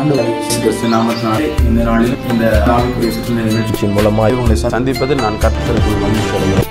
ஆண்டவரை கிறிஸ்து நாமத்தினாலே இந்த நாளில் இந்த ஆவிக்குரிய சுற்றுலா நிகழ்ச்சியின் மூலமாக உங்களை சந்திப்பதில் நான் கர்த்தருக்குள் மகிழ்ச்சி அடைகிறேன்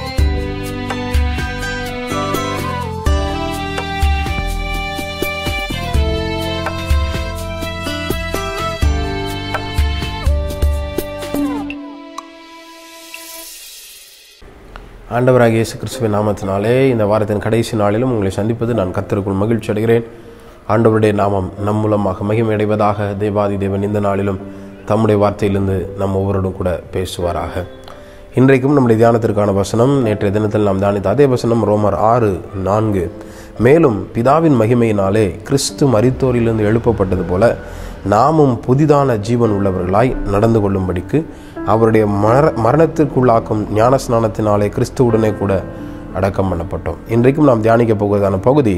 ஆண்டவராகிய இயேசு கிறிஸ்துவின் நாமத்தினாலே இந்த வாரத்தின் கடைசி நாளிலும் உங்களை சந்திப்பது நான் கர்த்தருக்குள் மகிழ்ச்சி அடைகிறேன் ஆண்டவருடைய நாமம் நம் மூலமாக மகிமையடைவதாக தேவாதி தேவன் இந்த நாளிலும் தம்முடைய வார்த்தையிலிருந்து நம் ஒவ்வொருடும் கூட பேசுவாராக இன்றைக்கும் நம்முடைய தியானத்திற்கான வசனம் நேற்றைய தினத்தில் நாம் தியானித்த அதே வசனம் ரோமர் ஆறு நான்கு மேலும் பிதாவின் மகிமையினாலே கிறிஸ்து மரித்தோரிலிருந்து எழுப்பப்பட்டது போல நாமும் புதிதான ஜீவன் உள்ளவர்களாய் நடந்து கொள்ளும்படிக்கு அவருடைய மர மரணத்திற்குள்ளாக்கும் ஞானஸ்நானத்தினாலே கிறிஸ்துவுடனே கூட அடக்கம் பண்ணப்பட்டோம் இன்றைக்கும் நாம் தியானிக்க போவதான பகுதி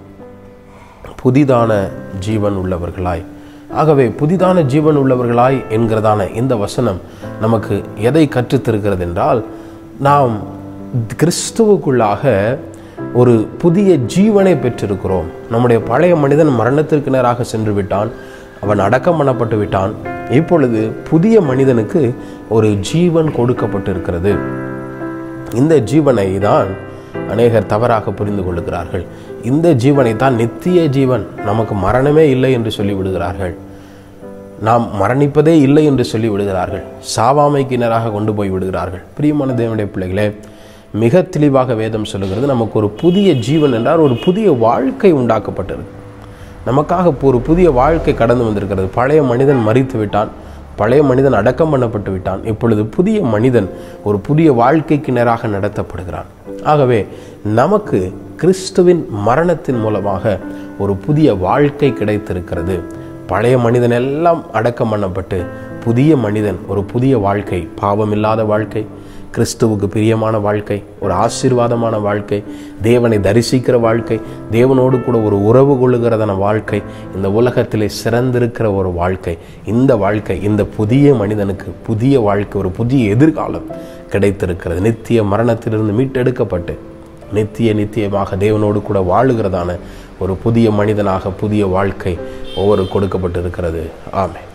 புதிதான ஜீவன் உள்ளவர்களாய் ஆகவே புதிதான ஜீவன் உள்ளவர்களாய் என்கிறதான இந்த வசனம் நமக்கு எதை கற்றுத்தருகிறது என்றால் நாம் கிறிஸ்துவுக்குள்ளாக ஒரு புதிய ஜீவனை பெற்றிருக்கிறோம் நம்முடைய பழைய மனிதன் மரணத்திற்கு நேராக சென்று விட்டான் அவன் அடக்கம் பண்ணப்பட்டு விட்டான் இப்பொழுது புதிய மனிதனுக்கு ஒரு ஜீவன் கொடுக்கப்பட்டிருக்கிறது இந்த ஜீவனை தான் அநேகர் தவறாக புரிந்து கொள்ளுகிறார்கள் இந்த ஜீவனை தான் நித்திய ஜீவன் நமக்கு மரணமே இல்லை என்று சொல்லி விடுகிறார்கள் நாம் மரணிப்பதே இல்லை என்று சொல்லி விடுகிறார்கள் சாவாமைக்கு நேராக கொண்டு போய் விடுகிறார்கள் பிரியமான தேவனுடைய பிள்ளைகளே மிக தெளிவாக வேதம் சொல்லுகிறது நமக்கு ஒரு புதிய ஜீவன் என்றால் ஒரு புதிய வாழ்க்கை உண்டாக்கப்பட்டிருக்கு நமக்காக ஒரு புதிய வாழ்க்கை கடந்து வந்திருக்கிறது பழைய மனிதன் மறித்து விட்டான் பழைய மனிதன் அடக்கம் பண்ணப்பட்டு விட்டான் இப்பொழுது புதிய மனிதன் ஒரு புதிய வாழ்க்கைக்கு நேராக நடத்தப்படுகிறான் ஆகவே நமக்கு கிறிஸ்துவின் மரணத்தின் மூலமாக ஒரு புதிய வாழ்க்கை கிடைத்திருக்கிறது பழைய மனிதன் எல்லாம் அடக்கம் பண்ணப்பட்டு புதிய மனிதன் ஒரு புதிய வாழ்க்கை பாவமில்லாத வாழ்க்கை கிறிஸ்துவுக்கு பிரியமான வாழ்க்கை ஒரு ஆசீர்வாதமான வாழ்க்கை தேவனை தரிசிக்கிற வாழ்க்கை தேவனோடு கூட ஒரு உறவு கொள்ளுகிறதான வாழ்க்கை இந்த உலகத்திலே சிறந்திருக்கிற ஒரு வாழ்க்கை இந்த வாழ்க்கை இந்த புதிய மனிதனுக்கு புதிய வாழ்க்கை ஒரு புதிய எதிர்காலம் கிடைத்திருக்கிறது நித்திய மரணத்திலிருந்து மீட்டெடுக்கப்பட்டு நித்திய நித்தியமாக தேவனோடு கூட வாழுகிறதான ஒரு புதிய மனிதனாக புதிய வாழ்க்கை ஒவ்வொரு கொடுக்கப்பட்டிருக்கிறது ஆமே